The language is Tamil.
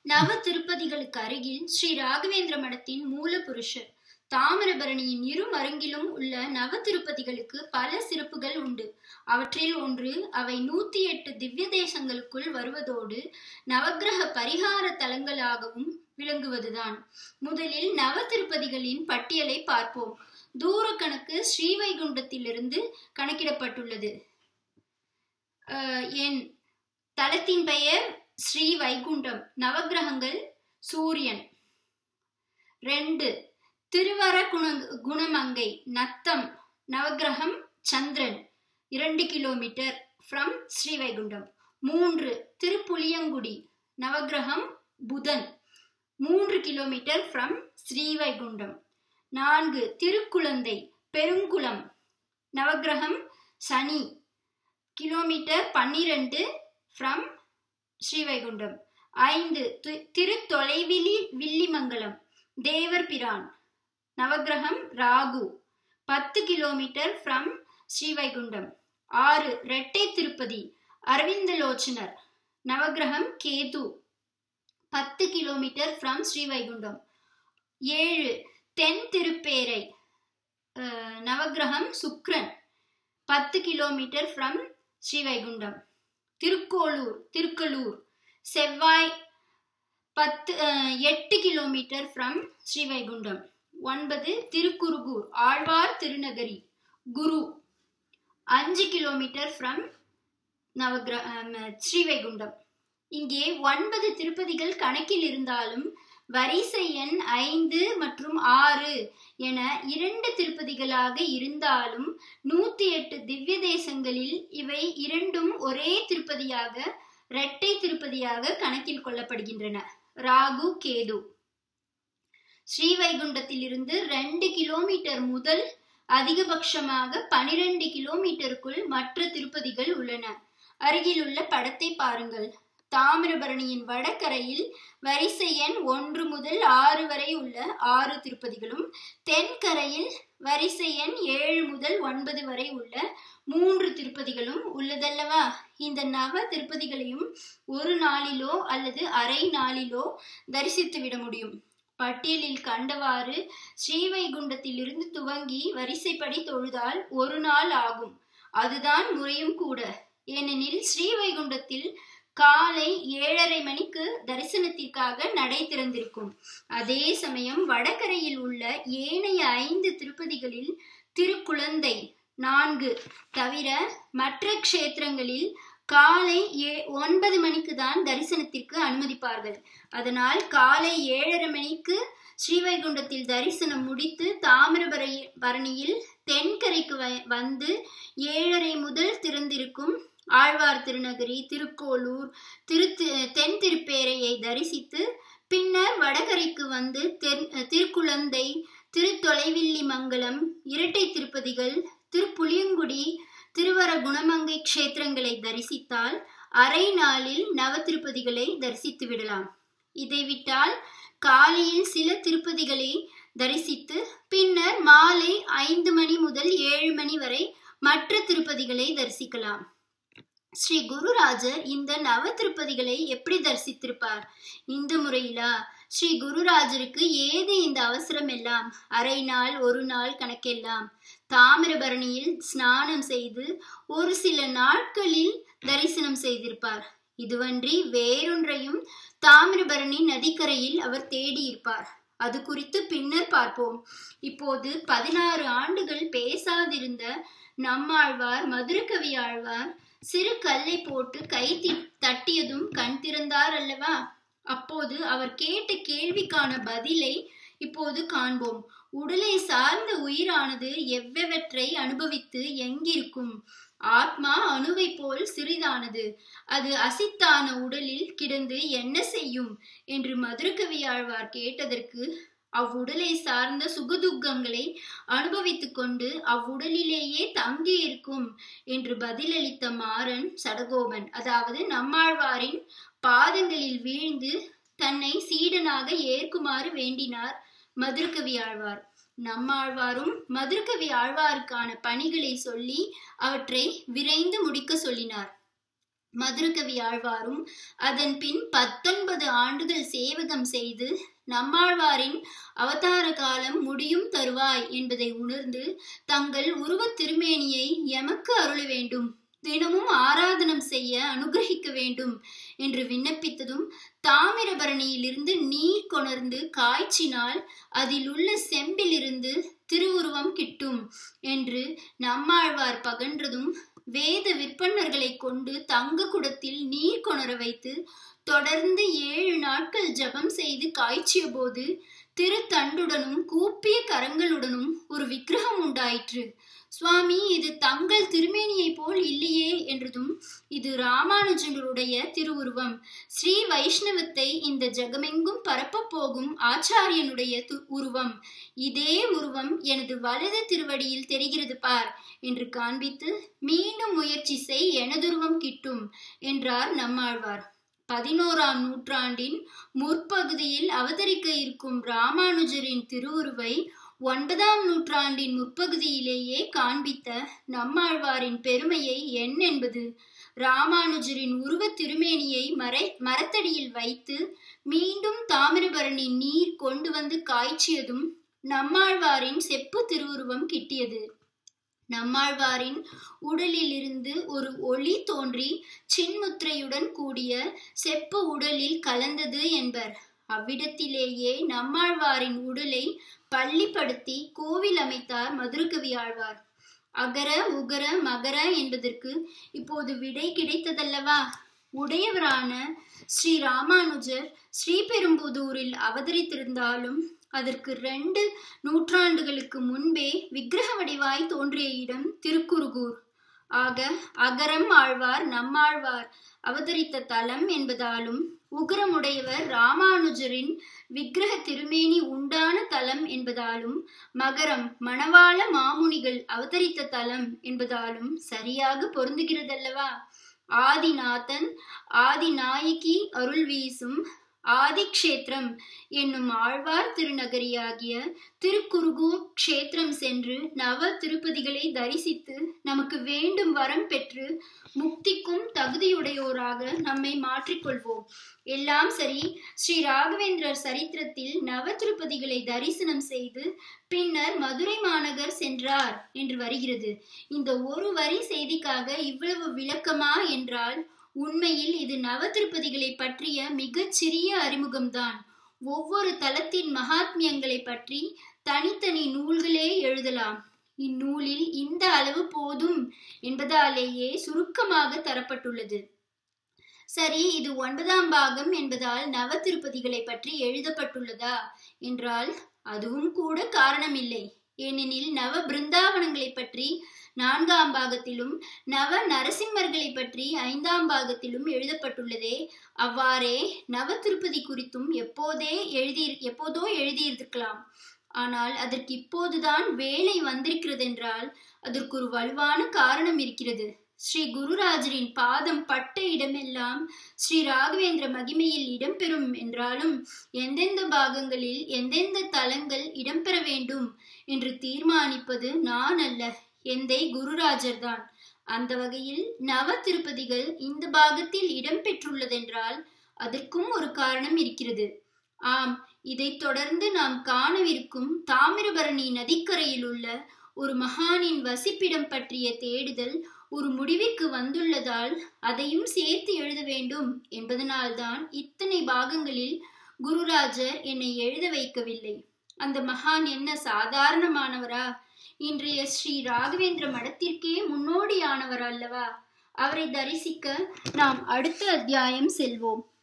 நவ திருப்பதிகளுக்கு அருகில் ஸ்ரீ ராகவேந்திர மடத்தின் மூலபுருஷர் தாமிரபரணியின் இரு மருங்கிலும் உள்ள நவ திருப்பதிகளுக்கு பல சிறப்புகள் உண்டு அவற்றில் ஒன்று அவை நூத்தி எட்டு திவ்ய தேசங்களுக்குள் வருவதோடு நவக்கிரக பரிகார தலங்களாகவும் விளங்குவதுதான் முதலில் நவ திருப்பதிகளின் பட்டியலை பார்ப்போம் தூர கணக்கு ஸ்ரீவைகுண்டத்திலிருந்து கணக்கிடப்பட்டுள்ளது என் தலத்தின் பெயர் ஸ்ரீ வைகுண்டம் நவக்கிரகங்கள் சூரியன் ரெண்டு திருவர குண குணமங்கை நத்தம் நவக்கிரகம் சந்திரன் இரண்டு கிலோமீட்டர் ஃப்ரம் ஸ்ரீவைகுண்டம் மூன்று திருப்புளியங்குடி நவக்கிரகம் புதன் மூன்று கிலோமீட்டர் ஃப்ரம் ஸ்ரீவைகுண்டம் நான்கு திருக்குழந்தை பெருங்குளம் நவக்கிரகம் சனி கிலோமீட்டர் பன்னிரண்டு ஃப்ரம் ஸ்ரீவைகுண்டம் ஐந்து திரு தொலைவிலி வில்லிமங்கலம் தேவர் பிரான் நவக்கிரகம் ராகு பத்து கிலோமீட்டர் ஃப்ரம் ஸ்ரீவைகுண்டம் ஆறு ரெட்டை திருப்பதி அரவிந்தலோச்சனர் நவக்கிரகம் கேது பத்து கிலோமீட்டர் ஃப்ரம் ஸ்ரீவைகுண்டம் ஏழு தென் திருப்பேரை நவக்கிரகம் சுக்ரன் பத்து கிலோமீட்டர் ஃப்ரம் ஸ்ரீவைகுண்டம் திருக்கோளூர் திருக்கலூர் செவ்வாய் பத்து எட்டு கிலோமீட்டர் ஃப்ரம் ஸ்ரீவைகுண்டம் ஒன்பது திருக்குறுகூர் ஆழ்வார் திருநகரி குரு அஞ்சு கிலோமீட்டர் ஃப்ரம் நவகிர ஸ்ரீவைகுண்டம் இங்கே ஒன்பது திருப்பதிகள் கணக்கில் இருந்தாலும் வரிசை எண் ஐந்து மற்றும் ஆறு என இரண்டு திருப்பதிகளாக இருந்தாலும் நூத்தி எட்டு திவ்ய தேசங்களில் இவை இரண்டும் ஒரே திருப்பதியாக இரட்டை திருப்பதியாக கணக்கில் கொள்ளப்படுகின்றன ராகு கேது ஸ்ரீவைகுண்டத்திலிருந்து ரெண்டு கிலோமீட்டர் முதல் அதிகபட்சமாக பனிரெண்டு கிலோமீட்டருக்குள் மற்ற திருப்பதிகள் உள்ளன அருகிலுள்ள படத்தை பாருங்கள் தாமிரபரணியின் வடகரையில் வரிசை எண் ஒன்று முதல் ஆறு வரை உள்ள ஆறு திருப்பதிகளும் தென்கரையில் வரிசை எண் ஏழு முதல் ஒன்பது வரை உள்ள மூன்று திருப்பதிகளும் உள்ளதல்லவா இந்த நவ திருப்பதிகளையும் ஒரு நாளிலோ அல்லது அரை நாளிலோ தரிசித்து விட முடியும் பட்டியலில் கண்டவாறு ஸ்ரீவைகுண்டத்திலிருந்து துவங்கி வரிசைப்படி தொழுதால் ஒரு நாள் ஆகும் அதுதான் முறையும் கூட ஏனெனில் ஸ்ரீவைகுண்டத்தில் காலை ஏழரை மணிக்கு தரிசனத்திற்காக நடை திறந்திருக்கும் அதே சமயம் வடகரையில் உள்ள ஏனைய ஐந்து திருப்பதிகளில் திருக்குழந்தை நான்கு தவிர மற்ற க்ஷேத்திரங்களில் காலை ஏ ஒன்பது மணிக்கு தான் தரிசனத்திற்கு அனுமதிப்பார்கள் அதனால் காலை ஏழரை மணிக்கு ஸ்ரீவைகுண்டத்தில் தரிசனம் முடித்து தாமிரபர பரணியில் தென்கரைக்கு வந்து ஏழரை முதல் திறந்திருக்கும் ஆழ்வார் திருநகரி திருக்கோளூர் திரு தென் திருப்பேரையை தரிசித்து பின்னர் வடகரைக்கு வந்து தென் திருக்குழந்தை திருத்தொலைவில்லி மங்கலம் இரட்டை திருப்பதிகள் திருப்புளியங்குடி திருவர குணமங்கை க்ஷேத்திரங்களை தரிசித்தால் அரை நாளில் நவ திருப்பதிகளை தரிசித்து விடலாம் இதை விட்டால் காலையில் சில திருப்பதிகளை தரிசித்து பின்னர் மாலை ஐந்து மணி முதல் ஏழு மணி வரை மற்ற திருப்பதிகளை தரிசிக்கலாம் ஸ்ரீ குருராஜர் இந்த நவ திருப்பதிகளை எப்படி தரிசித்திருப்பார் இந்த முறையிலா ஸ்ரீ குருராஜருக்கு ஏது இந்த அவசரம் எல்லாம் அரை நாள் ஒரு நாள் கணக்கெல்லாம் தாமிரபரணியில் ஸ்நானம் செய்து ஒரு சில நாட்களில் தரிசனம் செய்திருப்பார் இதுவன்றி வேறொன்றையும் தாமிரபரணி நதிக்கரையில் அவர் தேடியிருப்பார் அது குறித்து பின்னர் பார்ப்போம் இப்போது பதினாறு ஆண்டுகள் பேசாதிருந்த நம்மாழ்வார் மதுரகவி ஆழ்வார் சிறு கல்லை போட்டு கை தட்டியதும் கண் திறந்தார் அல்லவா அப்போது அவர் கேட்ட கேள்விக்கான பதிலை இப்போது காண்போம் உடலை சார்ந்த உயிரானது எவ்வெவற்றை அனுபவித்து எங்கிருக்கும் ஆத்மா அணுவை போல் சிறிதானது அது அசித்தான உடலில் கிடந்து என்ன செய்யும் என்று மதுரகவியாழ்வார் கேட்டதற்கு அவ்வுடலை சார்ந்த சுகதுக்கங்களை அனுபவித்துக் கொண்டு அவ்வுடலிலேயே தங்கி இருக்கும் என்று பதிலளித்த மாறன் சடகோபன் அதாவது நம்மாழ்வாரின் பாதங்களில் வீழ்ந்து தன்னை சீடனாக ஏற்குமாறு வேண்டினார் மதுரகவி ஆழ்வார் நம்மாழ்வாரும் மதுரகவி ஆழ்வாருக்கான பணிகளை சொல்லி அவற்றை விரைந்து முடிக்க சொல்லினார் மதுரகவி ஆழ்வாரும் அதன் பின் பத்தொன்பது ஆண்டுகள் சேவகம் செய்து நம்மாழ்வாரின் அவதார காலம் முடியும் தருவாய் என்பதை உணர்ந்து தங்கள் உருவத் திருமேனியை எமக்கு அருள வேண்டும் தினமும் ஆராதனம் செய்ய அனுகிரகிக்க வேண்டும் என்று விண்ணப்பித்ததும் தாமிரபரணியிலிருந்து நீர் கொணர்ந்து காய்ச்சினால் அதில் உள்ள செம்பிலிருந்து திருவுருவம் கிட்டும் என்று நம்மாழ்வார் பகன்றதும் வேத விற்பன்னர்களை கொண்டு தங்க குடத்தில் நீர் கொணர வைத்து தொடர்ந்து ஏழு நாட்கள் ஜபம் செய்து காய்ச்சிய போது திருத்தண்டுடனும் கூப்பிய கரங்களுடனும் ஒரு விக்கிரகம் உண்டாயிற்று சுவாமி இது தங்கள் திருமேனியை போல் இல்லையே என்றதும் இது ராமானுஜனுடைய திருவுருவம் ஸ்ரீ வைஷ்ணவத்தை இந்த ஜெகமெங்கும் பரப்ப போகும் ஆச்சாரியனுடைய உருவம் இதே உருவம் எனது வலது திருவடியில் தெரிகிறது பார் என்று காண்பித்து மீண்டும் முயற்சி செய் எனதுருவம் கிட்டும் என்றார் நம்மாழ்வார் பதினோராம் நூற்றாண்டின் முற்பகுதியில் அவதரிக்க இருக்கும் ராமானுஜரின் திருவுருவை ஒன்பதாம் நூற்றாண்டின் முற்பகுதியிலேயே காண்பித்த நம்மாழ்வாரின் பெருமையை என் என்பது ராமானுஜரின் உருவ திருமேனியை மறை மரத்தடியில் வைத்து மீண்டும் தாமிரபரணி நீர் கொண்டு வந்து காய்ச்சியதும் நம்மாழ்வாரின் செப்பு திருவுருவம் கிட்டியது நம்மாழ்வாரின் உடலில் இருந்து ஒரு ஒளி தோன்றி சின்முத்திரையுடன் கூடிய செப்பு உடலில் கலந்தது என்பர் அவ்விடத்திலேயே நம்மாழ்வாரின் உடலை பள்ளிப்படுத்தி கோவில் அமைத்தார் மதுரகவி ஆழ்வார் அகர உகர மகர என்பதற்கு இப்போது விடை கிடைத்ததல்லவா உடையவரான ஸ்ரீ ராமானுஜர் ஸ்ரீபெரும்புதூரில் அவதரித்திருந்தாலும் அதற்கு ரெண்டு நூற்றாண்டுகளுக்கு முன்பே விக்கிரக வடிவாய் தோன்றிய இடம் திருக்குறுகூர் ஆக அகரம் ஆழ்வார் நம்மாழ்வார் அவதரித்த தலம் என்பதாலும் உகரமுடையவர் ராமானுஜரின் விக்கிரக திருமேனி உண்டான தலம் என்பதாலும் மகரம் மணவாள மாமுனிகள் அவதரித்த தலம் என்பதாலும் சரியாக பொருந்துகிறதல்லவா ஆதிநாதன் ஆதிநாயகி அருள் வீசும் ஆதிக்ஷேத்திரம் என்னும் ஆழ்வார் திருநகரியாகிய திருக்குருகூர் க்ஷேத்திரம் சென்று நவ திருப்பதிகளை தரிசித்து நமக்கு வேண்டும் வரம் பெற்று முக்திக்கும் தகுதியுடையோராக நம்மை மாற்றிக்கொள்வோம் எல்லாம் சரி ஸ்ரீ ராகவேந்திரர் சரித்திரத்தில் நவ திருப்பதிகளை தரிசனம் செய்து பின்னர் மதுரை மாநகர் சென்றார் என்று வருகிறது இந்த ஒரு வரி செய்திக்காக இவ்வளவு விளக்கமா என்றால் உண்மையில் இது நவ திருப்பதிகளை பற்றிய மிகச் சிறிய அறிமுகம்தான் ஒவ்வொரு தலத்தின் மகாத்மியங்களை பற்றி தனித்தனி நூல்களே எழுதலாம் இந்நூலில் இந்த அளவு போதும் என்பதாலேயே சுருக்கமாக தரப்பட்டுள்ளது சரி இது ஒன்பதாம் பாகம் என்பதால் நவ திருப்பதிகளை பற்றி எழுதப்பட்டுள்ளதா என்றால் அதுவும் கூட காரணமில்லை ஏனெனில் நவ பிருந்தாவனங்களை பற்றி நான்காம் பாகத்திலும் நவ நரசிம்மர்களை பற்றி ஐந்தாம் பாகத்திலும் எழுதப்பட்டுள்ளதே அவ்வாறே நவ திருப்பதி குறித்தும் எப்போதே எழுதி எப்போதோ எழுதியிருக்கலாம் ஆனால் அதற்கு இப்போதுதான் வேலை வந்திருக்கிறதென்றால் அதற்கு ஒரு வலுவான காரணம் இருக்கிறது ஸ்ரீ குருராஜரின் பாதம் பட்ட இடமெல்லாம் ஸ்ரீ ராகவேந்திர மகிமையில் இடம்பெறும் என்றாலும் எந்தெந்த பாகங்களில் எந்தெந்த தலங்கள் இடம்பெற வேண்டும் என்று தீர்மானிப்பது நான் அல்ல எந்தை குருராஜர் தான் அந்த வகையில் நவ திருப்பதிகள் இந்த பாகத்தில் இடம்பெற்றுள்ளதென்றால் அதற்கும் ஒரு காரணம் இருக்கிறது ஆம் இதைத் தொடர்ந்து நாம் காணவிருக்கும் தாமிரபரணி நதிக்கரையில் உள்ள ஒரு மகானின் வசிப்பிடம் பற்றிய தேடுதல் ஒரு முடிவிற்கு வந்துள்ளதால் அதையும் சேர்த்து எழுத வேண்டும் என்பதனால்தான் இத்தனை பாகங்களில் குருராஜர் என்னை எழுத வைக்கவில்லை அந்த மகான் என்ன சாதாரணமானவரா இன்றைய ஸ்ரீ ராகவேந்திர மடத்திற்கே முன்னோடியானவர் அல்லவா அவரை தரிசிக்க நாம் அடுத்த அத்தியாயம் செல்வோம்